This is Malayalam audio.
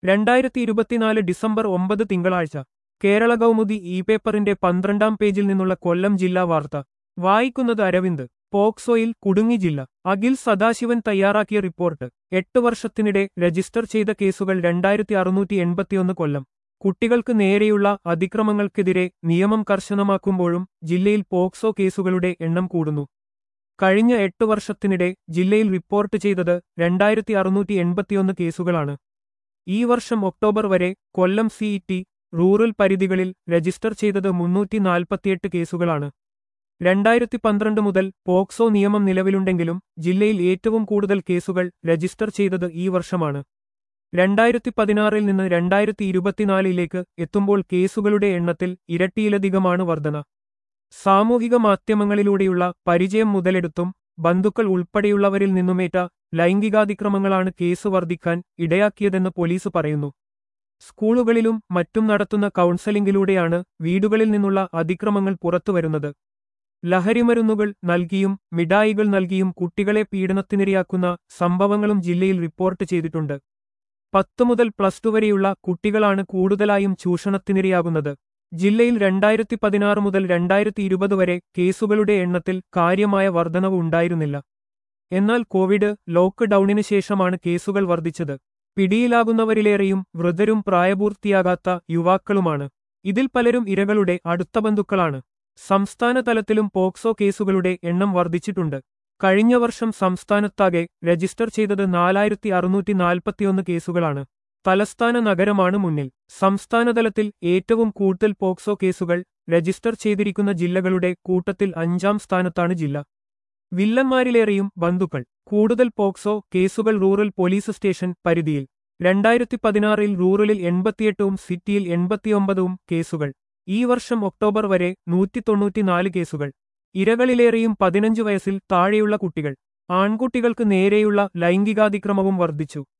രണ്ടായിരത്തി ഇരുപത്തിനാല് ഡിസംബർ ഒമ്പത് തിങ്കളാഴ്ച കേരള കൗമുദി ഇ പേപ്പറിന്റെ പന്ത്രണ്ടാം പേജിൽ നിന്നുള്ള കൊല്ലം ജില്ലാ വാർത്ത വായിക്കുന്നത് അരവിന്ദ് പോക്സോയിൽ കുടുങ്ങി ജില്ല അഖിൽ സദാശിവൻ തയ്യാറാക്കിയ റിപ്പോർട്ട് എട്ട് വർഷത്തിനിടെ രജിസ്റ്റർ ചെയ്ത കേസുകൾ രണ്ടായിരത്തി അറുന്നൂറ്റി എൺപത്തിയൊന്ന് കൊല്ലം കുട്ടികൾക്ക് നേരെയുള്ള അതിക്രമങ്ങൾക്കെതിരെ നിയമം കർശനമാക്കുമ്പോഴും ജില്ലയിൽ പോക്സോ കേസുകളുടെ എണ്ണം കൂടുന്നു കഴിഞ്ഞ എട്ട് വർഷത്തിനിടെ ജില്ലയിൽ റിപ്പോർട്ട് ചെയ്തത് രണ്ടായിരത്തി അറുന്നൂറ്റി എൺപത്തിയൊന്ന് കേസുകളാണ് ഈ വർഷം ഒക്ടോബർ വരെ കൊല്ലം സിഇടി റൂറൽ പരിധികളിൽ രജിസ്റ്റർ ചെയ്തത് മുന്നൂറ്റി നാൽപ്പത്തിയെട്ട് കേസുകളാണ് രണ്ടായിരത്തി പന്ത്രണ്ട് മുതൽ പോക്സോ നിയമം നിലവിലുണ്ടെങ്കിലും ജില്ലയിൽ ഏറ്റവും കൂടുതൽ കേസുകൾ രജിസ്റ്റർ ചെയ്തത് ഈ വർഷമാണ് രണ്ടായിരത്തി പതിനാറിൽ നിന്ന് രണ്ടായിരത്തി ഇരുപത്തിനാലിലേക്ക് എത്തുമ്പോൾ കേസുകളുടെ എണ്ണത്തിൽ ഇരട്ടിയിലധികമാണ് വർധന സാമൂഹിക മാധ്യമങ്ങളിലൂടെയുള്ള പരിചയം മുതലെടുത്തും ബന്ധുക്കൾ ഉൾപ്പെടെയുള്ളവരിൽ നിന്നുമേറ്റ ലൈംഗികാതിക്രമങ്ങളാണ് കേസ് വർദ്ധിക്കാൻ ഇടയാക്കിയതെന്ന് പോലീസ് പറയുന്നു സ്കൂളുകളിലും മറ്റും നടത്തുന്ന കൗൺസലിംഗിലൂടെയാണ് വീടുകളിൽ നിന്നുള്ള അതിക്രമങ്ങൾ പുറത്തുവരുന്നത് ലഹരിമരുന്നുകൾ നൽകിയും മിഠായികൾ നൽകിയും കുട്ടികളെ പീഡനത്തിനിരയാക്കുന്ന സംഭവങ്ങളും ജില്ലയിൽ റിപ്പോർട്ട് ചെയ്തിട്ടുണ്ട് പത്ത് മുതൽ പ്ലസ് ടു വരെയുള്ള കുട്ടികളാണ് കൂടുതലായും ചൂഷണത്തിനിരയാകുന്നത് ജില്ലയിൽ രണ്ടായിരത്തി പതിനാറ് മുതൽ രണ്ടായിരത്തി ഇരുപത് വരെ കേസുകളുടെ എണ്ണത്തിൽ കാര്യമായ വർധനവ് ഉണ്ടായിരുന്നില്ല എന്നാൽ കോവിഡ് ലോക്ക് ഡൌണിന് ശേഷമാണ് കേസുകൾ വർദ്ധിച്ചത് പിടിയിലാകുന്നവരിലേറെയും വൃദ്ധരും പ്രായപൂർത്തിയാകാത്ത യുവാക്കളുമാണ് ഇതിൽ പലരും ഇരകളുടെ അടുത്ത ബന്ധുക്കളാണ് സംസ്ഥാന തലത്തിലും പോക്സോ കേസുകളുടെ എണ്ണം വർദ്ധിച്ചിട്ടുണ്ട് കഴിഞ്ഞ വർഷം സംസ്ഥാനത്താകെ രജിസ്റ്റർ ചെയ്തത് നാലായിരത്തി അറുന്നൂറ്റി നാൽപ്പത്തിയൊന്ന് കേസുകളാണ് തലസ്ഥാന നഗരമാണ് മുന്നിൽ സംസ്ഥാനതലത്തിൽ ഏറ്റവും കൂടുതൽ പോക്സോ കേസുകൾ രജിസ്റ്റർ ചെയ്തിരിക്കുന്ന ജില്ലകളുടെ കൂട്ടത്തിൽ അഞ്ചാം സ്ഥാനത്താണ് ജില്ല വില്ലന്മാരിലേറെയും ബന്ധുക്കൾ കൂടുതൽ പോക്സോ കേസുകൾ റൂറൽ പോലീസ് സ്റ്റേഷൻ പരിധിയിൽ രണ്ടായിരത്തി പതിനാറിൽ റൂറലിൽ എൺപത്തിയെട്ടും സിറ്റിയിൽ എൺപത്തിയൊമ്പതും കേസുകൾ ഈ വർഷം ഒക്ടോബർ വരെ നൂറ്റി തൊണ്ണൂറ്റിനാല് കേസുകൾ ഇരകളിലേറെയും പതിനഞ്ച് വയസ്സിൽ താഴെയുള്ള കുട്ടികൾ ആൺകുട്ടികൾക്ക് നേരെയുള്ള ലൈംഗികാതിക്രമവും വർദ്ധിച്ചു